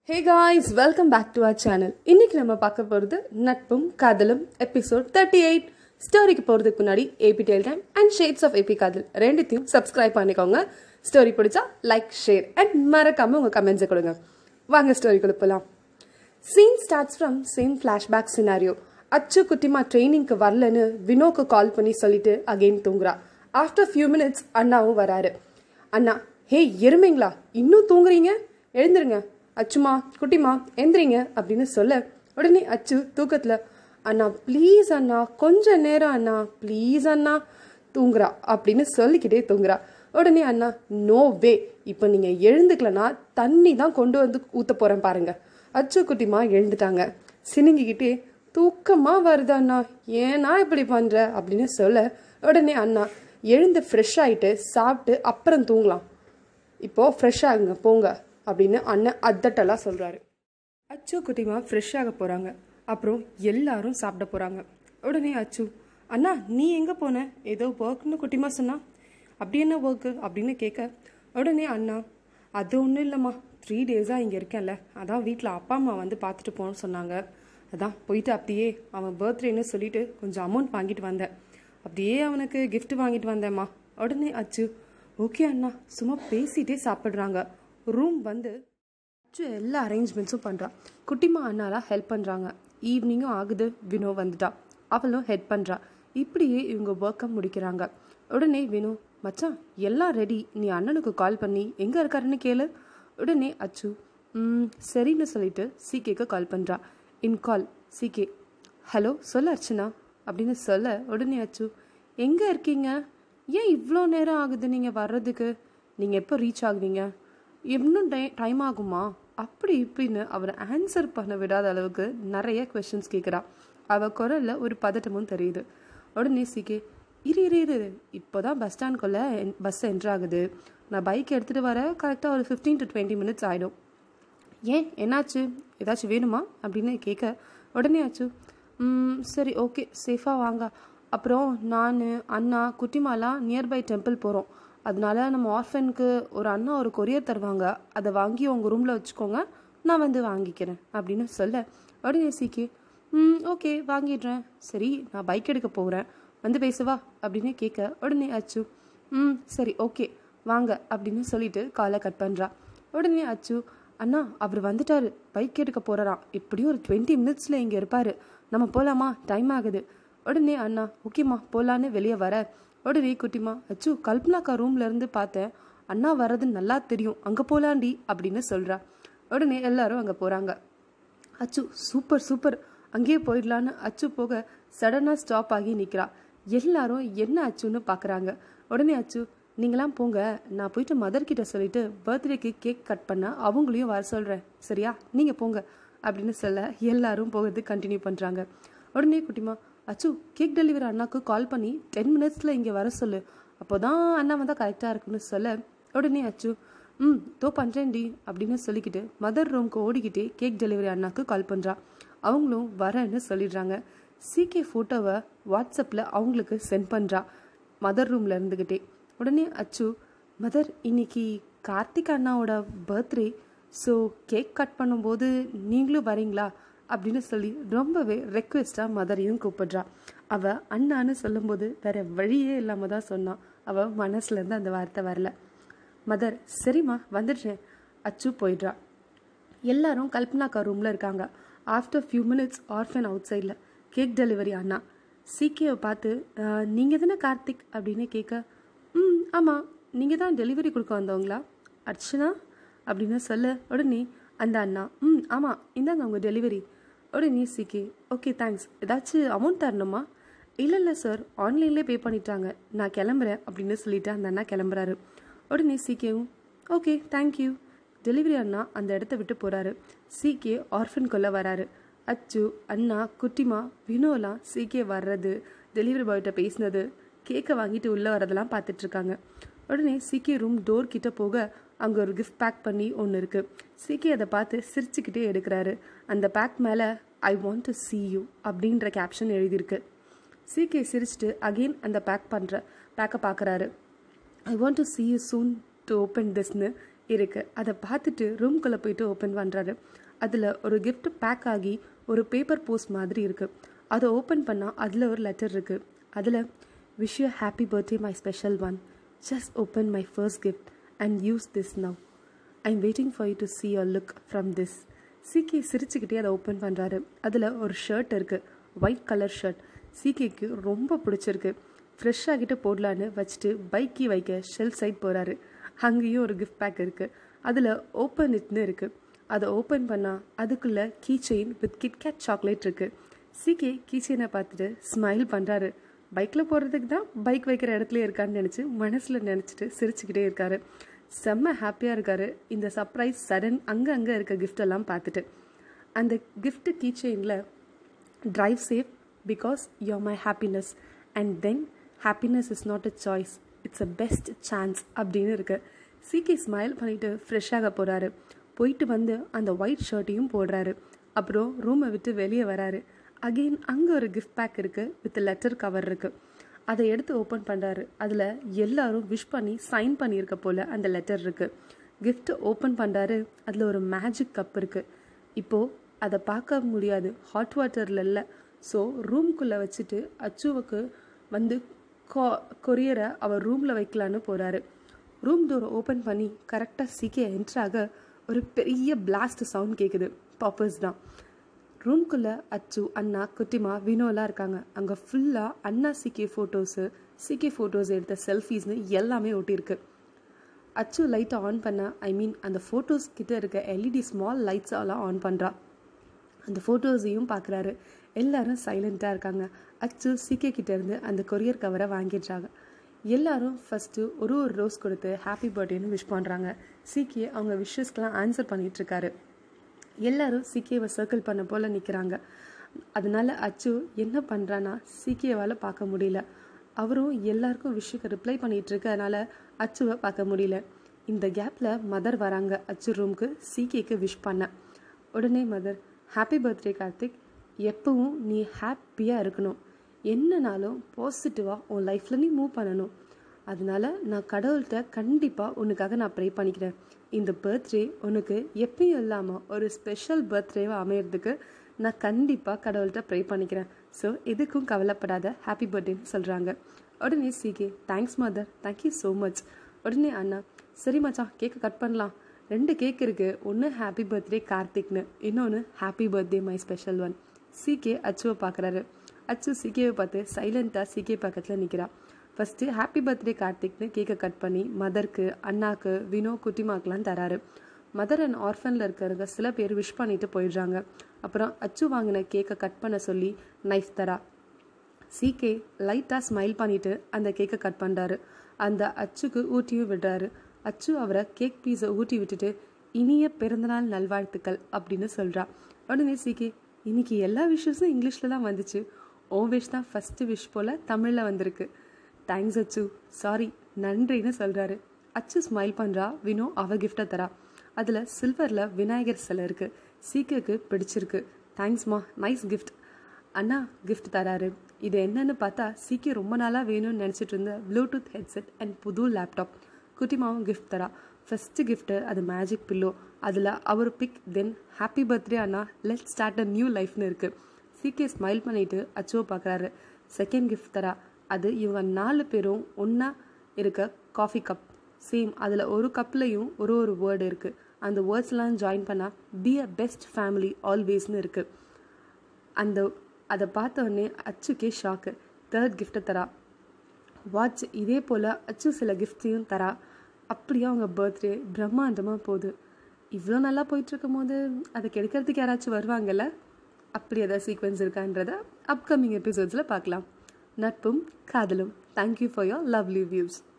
hey guys welcome back to our channel இன்னைக்கு நம்ம பார்க்க போகிறது நட்பும் காதலும் எபிசோட் தேர்ட்டி எயிட் ஸ்டோரிக்கு போகிறதுக்கு முன்னாடி AB tell time and shades of AB காதல் ரெண்டுத்தையும் சப்ஸ்கிரைப் பண்ணிக்கோங்க ஸ்டோரி பிடிச்சா லைக் ஷேர் அண்ட் மறக்காம உங்கள் கமெண்ட்ஸை கொடுங்க வாங்க ஸ்டோரிக்குள்ள போகலாம் scene starts from same flashback scenario Achu Kuttima ட்ரைனிங்க்கு வரலன்னு வினோக்கு கால் பண்ணி சொல்லிட்டு அகெயின் தூங்குறா ஆஃப்டர் ஃபியூ மினிட்ஸ் அண்ணாவும் வராரு அண்ணா ஹே எருமைங்களா இன்னும் தூங்குறீங்க எழுந்துருங்க அச்சுமா குட்டிமா எந்திரிங்க அப்படின்னு சொல்ல உடனே அச்சு தூக்கத்தில் அண்ணா ப்ளீஸ் அண்ணா கொஞ்ச நேரம் அண்ணா ப்ளீஸ் அண்ணா தூங்குறா அப்படின்னு சொல்லிக்கிட்டே தூங்குறா உடனே அண்ணா நோ வே இப்போ நீங்கள் எழுந்துக்கலனா தண்ணி தான் கொண்டு வந்து ஊற்ற போகிறேன் பாருங்க அச்சு குட்டிமா எழுந்துட்டாங்க சினுங்கிக்கிட்டே தூக்கமாக வருது அண்ணா ஏன்னா இப்படி பண்ணுற அப்படின்னு சொல்ல உடனே அண்ணா எழுந்து ஃப்ரெஷ் ஆகிட்டு சாப்பிட்டு அப்புறம் தூங்கலாம் இப்போது ஃப்ரெஷ் ஆகுங்க போங்க அப்படின்னு அண்ணன் அதட்டெல்லாம் சொல்கிறாரு அச்சு குட்டிமா ஃப்ரெஷ் ஆக போகிறாங்க அப்புறம் எல்லாரும் சாப்பிட போகிறாங்க உடனே அச்சு அண்ணா நீ எங்கே போன ஏதோ ஒர்க்னு குட்டிமா சொன்னா அப்படி என்ன ஒர்க்கு அப்படின்னு கேட்க உடனே அண்ணா அது ஒன்றும் இல்லைம்மா த்ரீ டேஸாக இங்கே இருக்கேன்ல அதான் வீட்டில் அப்பா அம்மா வந்து பார்த்துட்டு போகணும்னு சொன்னாங்க அதான் போயிட்டு அப்படியே அவன் பர்த்டேன்னு சொல்லிட்டு கொஞ்சம் அமௌண்ட் வாங்கிட்டு வந்தேன் அப்படியே அவனுக்கு gift வாங்கிட்டு வந்தேம்மா உடனே அச்சு ஓகே அண்ணா சும்மா பேசிட்டே சாப்பிட்றாங்க ரூம் வந்து அச்சு எல்லா அரேஞ்ச்மெண்ட்ஸும் பண்ணுறா குட்டிமா அண்ணாலாம் ஹெல்ப் பண்ணுறாங்க ஈவினிங்கும் ஆகுது வினோ வந்துட்டா அவளும் ஹெல்ப் பண்ணுறா இப்படியே இவங்க ஒர்க்கை முடிக்கிறாங்க உடனே வினோ மச்சான் எல்லாம் ரெடி நீ அண்ணனுக்கு கால் பண்ணி எங்கே இருக்காருன்னு கேளு உடனே அச்சு "ம், சரின்னு சொல்லிட்டு சிகேக்கு கால் பண்ணுறா இன் கால் சிகே ஹலோ சொல்ல அர்ச்சனா அப்படின்னு சொல்ல உடனே அச்சு எங்கே இருக்கீங்க ஏன் இவ்வளோ நேரம் ஆகுது நீங்கள் வர்றதுக்கு நீங்கள் எப்போ ரீச் ஆகுவீங்க இன்னும் டை டைம் ஆகுமா அப்படி இப்படின்னு அவரை ஆன்சர் பண்ண விடாத அளவுக்கு நிறைய கொஷின்ஸ் கேட்குறா அவள் குரலில் ஒரு பதட்டமும் தெரியுது உடனே சிகே இரு இரு இரு இப்போ தான் பஸ் ஸ்டாண்ட்குள்ளே பஸ் என்ட்ரு ஆகுது நான் பைக் எடுத்துகிட்டு வர கரெக்டாக ஒரு ஃபிஃப்டீன் டு டுவெண்ட்டி மினிட்ஸ் ஆகிடும் ஏன் என்னாச்சு ஏதாச்சும் வேணுமா அப்படின்னு கேட்க உடனே ஆச்சு "ம், சரி ஓகே சேஃபாக வாங்க அப்புறம் நான் அண்ணா குட்டிமாலாம் நியர்பை டெம்பிள் போகிறோம் அதனால நம்ம ஆர்ஃபனுக்கு ஒரு அண்ணா ஒரு கொரியர் தருவாங்க அதை வாங்கி உங்கள் ரூமில் வச்சுக்கோங்க நான் வந்து வாங்கிக்கிறேன் அப்படின்னு சொல்ல உடனே சீக்கி ம் ஓகே வாங்கிடுறேன் சரி நான் பைக் எடுக்க போகிறேன் வந்து பேசுவா அப்படின்னு கேட்க உடனே அச்சு ம் சரி ஓகே வாங்க அப்படின்னு சொல்லிட்டு காலை கட் பண்ணுறா உடனே அச்சு அண்ணா அவர் வந்துட்டாரு பைக் எடுக்க போகிறாராம் எப்படியும் ஒரு டுவெண்ட்டி மினிட்ஸில் இங்கே இருப்பார் நம்ம போகலாமா டைம் ஆகுது உடனே அண்ணா ஓகேம்மா போகலான்னு வெளியே வர உடனே குட்டிமா அச்சு கல்பனாக்கா ரூம்ல இருந்து பார்த்தேன் அண்ணா வர்றது நல்லா தெரியும் அங்கே போலாண்டி அப்படின்னு சொல்கிறா உடனே எல்லாரும் அங்கே போகிறாங்க அச்சு சூப்பர் சூப்பர் அங்கேயே போயிடலான்னு அச்சு போக சடனாக ஸ்டாப் ஆகி நிற்கிறா எல்லாரும் என்ன அச்சுன்னு பார்க்குறாங்க உடனே அச்சு நீங்களாம் போங்க நான் போயிட்டு மதர் கிட்ட சொல்லிட்டு பர்த்டேக்கு கேக் கட் பண்ண அவங்களையும் வர சொல்கிறேன் சரியா நீங்கள் போங்க அப்படின்னு சொல்ல எல்லாரும் போகிறது கண்டினியூ பண்ணுறாங்க உடனே குட்டிமா அச்சு கேக் டெலிவரி அண்ணாக்கு கால் பண்ணி டென் மினிட்ஸில் இங்கே வர சொல்லு அப்போ தான் அண்ணா வந்தால் கரெக்டாக இருக்குன்னு சொல்ல உடனே அச்சு ம் தோ பண்ணுறேன்டி அப்படின்னு சொல்லிக்கிட்டு மதர் ரூம்க்கு ஓடிக்கிட்டே கேக் டெலிவரி அண்ணாக்கு கால் பண்ணுறா அவங்களும் வரேன்னு சொல்லிடுறாங்க சிகே ஃபோட்டோவை வாட்ஸ்அப்பில் அவங்களுக்கு சென்ட் பண்ணுறா மதர் ரூமில் இருந்துக்கிட்டே உடனே அச்சு மதர் இன்னைக்கு கார்த்திக் அண்ணாவோட பர்த்டே ஸோ கேக் கட் பண்ணும்போது நீங்களும் வரீங்களா அப்படின்னு சொல்லி ரொம்பவே ரெக்வெஸ்ட்டாக மதரையும் கூப்பிடுறா அவள் அண்ணான்னு சொல்லும்போது வேற வழியே இல்லாமல் தான் சொன்னான் அவள் மனசுலேருந்து அந்த வார்த்தை வரல மதர் சரிம்மா வந்துடுறேன் அச்சு போயிடுறா எல்லாரும் கல்பனாக்கா ரூமில் இருக்காங்க ஆஃப்டர் ஃபியூ மினிட்ஸ் ஆர்ஃபன் அவுட் சைடில் கேக் டெலிவரி அண்ணா சிகேவை பார்த்து நீங்கள் தானே கார்த்திக் அப்படின்னு கேட்க ம் ஆமாம் நீங்கள் தான் டெலிவரி கொடுக்க வந்தவங்களா அர்ச்சனா அப்படின்னு சொல்ல உடனே அந்த அண்ணா ம் ஆமாம் இந்தாங்க உங்கள் டெலிவரி உடனே சிகே ஓகே தேங்க்ஸ் ஏதாச்சும் அமௌண்ட் தரணுமா இல்லை இல்லை சார் ஆன்லைன்லேயே பே பண்ணிட்டாங்க நான் கிளம்புறேன் அப்படின்னு சொல்லிட்டு அந்த அண்ணா கிளம்புறாரு உடனே சிகேவும் ஓகே தேங்க்யூ டெலிவரி அண்ணா அந்த இடத்த விட்டு போகிறாரு சிகே ஆர்ஃபன்குள்ளே வராரு அச்சு அண்ணா குட்டிமா வினோலாம் சிகே வர்றது டெலிவரி பாய்கிட்ட பேசினது கேக்கை வாங்கிட்டு உள்ளே வரதெல்லாம் பார்த்துட்டு இருக்காங்க உடனே சிகே ரூம் டோர் கிட்ட போக அங்கே ஒரு கிஃப்ட் பேக் பண்ணி ஒன்று இருக்குது சிகே அதை பார்த்து சிரிச்சுக்கிட்டே எடுக்கிறாரு அந்த பேக் மேலே I want to see you அப்படின்ற கேப்ஷன் எழுதியிருக்கு சிகே சிரிச்சிட்டு அகெயின் அந்த பேக் பண்ணுற பேக்கை பார்க்குறாரு I want to see you soon to open திஸ்னு இருக்குது அதை பார்த்துட்டு ரூம்குள்ளே போயிட்டு ஓப்பன் பண்ணுறாரு அதில் ஒரு gift பேக் ஆகி ஒரு பேப்பர் போஸ்ட் மாதிரி இருக்குது அதை ஓப்பன் பண்ணால் அதில் ஒரு லெட்டர் இருக்குது அதில் wish you happy birthday my special one just open my first gift and use this now I'm waiting for you to see your look from this CK சிரிச்சுக்கிட்டே அதை ஓப்பன் பண்ணுறாரு அதில் ஒரு ஷர்ட் இருக்குது ஒயிட் கலர் ஷர்ட் சிகேக்கு ரொம்ப பிடிச்சிருக்கு fresh ஆகிட்டு போடலான்னு வச்சுட்டு பைக்கி வைக்க ஷெல் சைட் போகிறாரு அங்கேயும் ஒரு கிஃப்ட் பேக் இருக்குது அதில் ஓப்பன் இட்னு இருக்குது அதை ஓப்பன் பண்ணால் அதுக்குள்ளே key chain with KitKat chocolate இருக்குது சிகே கீ செயினை பார்த்துட்டு ஸ்மைல் பண்ணுறாரு பைக்கில் போகிறதுக்கு தான் பைக் வைக்கிற இடத்துல இருக்கான்னு நினச்சி மனசில் நினச்சிட்டு சிரிச்சுக்கிட்டே இருக்காரு செம்ம ஹாப்பியாக இருக்காரு இந்த சர்ப்ரைஸ் சடன் அங்கே அங்கே இருக்க gift எல்லாம் பார்த்துட்டு அந்த gift கீ செயினில் drive safe because you're my happiness and then happiness is not a choice it's a best chance அப்படின்னு இருக்கு சிகே ஸ்மைல் பண்ணிட்டு ஃப்ரெஷ்ஷாக போகிறாரு போயிட்டு வந்து அந்த ஒயிட் ஷர்ட்டையும் போடுறாரு அப்புறம் ரூமை விட்டு வெளியே வராரு அகெயின் அங்கே ஒரு கிஃப்ட் பேக் இருக்குது வித் லெட்டர் கவர் இருக்குது அதை எடுத்து ஓப்பன் பண்ணுறாரு அதில் எல்லாரும் விஷ் பண்ணி சைன் பண்ணியிருக்க போல் அந்த லெட்டர் இருக்குது gift ஓப்பன் பண்ணுறாரு அதில் ஒரு மேஜிக் கப் இருக்குது இப்போது அதை பார்க்க முடியாது ஹாட் வாட்டரில் இல்லை ஸோ ரூம்குள்ளே வச்சுட்டு அச்சுவுக்கு வந்து கொ கொரியரை அவர் ரூமில் வைக்கலான்னு போகிறாரு ரூம் டோரை ஓப்பன் பண்ணி கரெக்டாக சீக்கிய என்ட்ராக ஒரு பெரிய பிளாஸ்ட் சவுண்ட் கேட்குது பாப்பர்ஸ் தான் ரூம்குள்ளே அச்சு அண்ணா குட்டிமா வினோலாம் இருக்காங்க அங்கே ஃபுல்லாக அண்ணா சிகே ஃபோட்டோஸு சிகே ஃபோட்டோஸ் எடுத்த செல்ஃபீஸ்னு எல்லாமே ஒட்டியிருக்கு அச்சு லைட்டை ஆன் பண்ண ஐ மீன் அந்த ஃபோட்டோஸ் கிட்ட இருக்க எல்இடி ஸ்மால் லைட்ஸ் எல்லாம் ஆன் பண்ணுறா அந்த ஃபோட்டோஸையும் பார்க்குறாரு எல்லாரும் சைலண்ட்டாக இருக்காங்க அச்சு சிகே கிட்ட இருந்து அந்த கொரியர் கவரை வாங்கிடுறாங்க எல்லாரும் ஃபஸ்ட்டு ஒரு ஒரு ரோஸ் கொடுத்து ஹாப்பி பர்த்டேன்னு விஷ் பண்ணுறாங்க சிகே அவங்க விஷஸ்க்கெலாம் ஆன்சர் பண்ணிட்டு இருக்காரு எல்லாரும் சிகேவை சர்க்கிள் பண்ண போல் நிற்கிறாங்க அதனால அச்சு என்ன பண்ணுறான்னா சிகேவால் பார்க்க முடியல அவரும் எல்லாருக்கும் விஷுக்கு ரிப்ளை பண்ணிட்டு இருக்கறனால அச்சுவை பார்க்க முடியல இந்த கேப்பில் மதர் வராங்க அச்சு ரூமுக்கு சிகேக்கு விஷ் பண்ண உடனே மதர் ஹாப்பி பர்த்டே கார்த்திக் எப்பவும் நீ ஹாப்பியாக இருக்கணும் என்னனாலும் பாசிட்டிவாக உன் லைஃப்பில் நீ மூவ் பண்ணணும் அதனால நான் கடவுள்கிட்ட கண்டிப்பாக உனக்காக நான் ப்ரே பண்ணிக்கிறேன் இந்த பர்த்டே உனக்கு எப்பயும் இல்லாமல் ஒரு ஸ்பெஷல் பர்த்டேவாக அமையறதுக்கு நான் கண்டிப்பாக கடவுள்கிட்ட ப்ரே பண்ணிக்கிறேன் ஸோ எதுக்கும் கவலைப்படாத ஹாப்பி பர்த்டேன்னு சொல்கிறாங்க உடனே CK thanks mother thank you so much உடனே அண்ணா சரி மச்சான் கேக்கை கட் பண்ணலாம் ரெண்டு கேக் இருக்குது ஒன்று ஹாப்பி பர்த்டே கார்த்திக்னு இன்னொன்று happy birthday my special one CK அச்சுவை பார்க்குறாரு அச்சு சிகேவை பார்த்து சைலண்ட்டாக சிகே பக்கத்தில் நிற்கிறா ஃபஸ்ட்டு ஹாப்பி பர்த்டே கார்த்திக்னு கேக்கை கட் பண்ணி மதருக்கு அண்ணாக்கு வினோ குட்டிமாக்கெலாம் தராரு மதர் அண்ட் ஆர்ஃபனில் இருக்கிறவங்க சில பேர் விஷ் பண்ணிட்டு போயிடுறாங்க அப்புறம் அச்சு வாங்கின கேக்கை கட் பண்ண சொல்லி நைஃப் தரா சிகே லைட்டாக ஸ்மைல் பண்ணிட்டு அந்த கேக்கை கட் பண்ணுறாரு அந்த அச்சுக்கு ஊட்டியும் விடுறாரு அச்சு அவரை கேக் பீஸை ஊட்டி விட்டுட்டு இனிய பிறந்தநாள் நல்வாழ்த்துக்கள் அப்படின்னு சொல்கிறா உடனே சிகே இன்னைக்கு எல்லா விஷயஸும் இங்கிலீஷில் தான் வந்துச்சு ஓ விஷ் தான் ஃபஸ்ட்டு விஷ் போல் தமிழில் வந்திருக்கு தேங்க்ஸ் அச்சு சாரி நன்றின்னு சொல்கிறாரு அச்சு ஸ்மைல் பண்ணுறா வினோ அவ கிஃப்டை தரா அதில் சில்வரில் விநாயகர் சிலை இருக்குது சீக்கிரக்கு பிடிச்சிருக்கு தேங்க்ஸ்மா நைஸ் கிஃப்ட் அண்ணா கிஃப்ட் தராரு இது என்னன்னு பார்த்தா சீக்கிரம் ரொம்ப நாளாக வேணும்னு நினச்சிட்டு இருந்த ப்ளூடூத் ஹெட்செட் அண்ட் புது லேப்டாப் குட்டிமாவும் கிஃப்ட் தரா ஃபஸ்ட்டு கிஃப்ட்டு அது மேஜிக் பில்லோ அதில் our pic then happy birthday அண்ணா லெட் ஸ்டார்ட் அ நியூ லைஃப்னு இருக்குது சீக்கே ஸ்மைல் பண்ணிட்டு அச்சுவை பார்க்குறாரு செகண்ட் கிஃப்ட் தரா அது இவங்க நாலு பேரும் ஒன்றா இருக்க காஃபி கப் சேம் அதில் ஒரு கப்லையும் ஒரு ஒரு வேர்டு இருக்குது அந்த வேர்ட்ஸ்லாம் ஜாயின் பண்ணால் பி அ பெஸ்ட் ஃபேமிலி ஆல்வேஸ்னு இருக்குது அந்த அதை பார்த்த உடனே அச்சுக்கே ஷாக்கு தேர்ட் கிஃப்ட்டை தரா வாட்ச் இதே போல் அச்சு சில கிஃப்ட்ஸையும் தரா அப்படியே அவங்க பர்த்டே பிரம்மாண்டமாக போகுது இவ்வளோ நல்லா போயிட்டுருக்கும் போது அதை கெடுக்கிறதுக்கு யாராச்சும் வருவாங்கல்ல அப்படி ஏதாவது சீக்வன்ஸ் இருக்கான்றத அப்கமிங் எபிசோட்ஸில் பார்க்கலாம் நட்பும் காதலும் thank you for your lovely views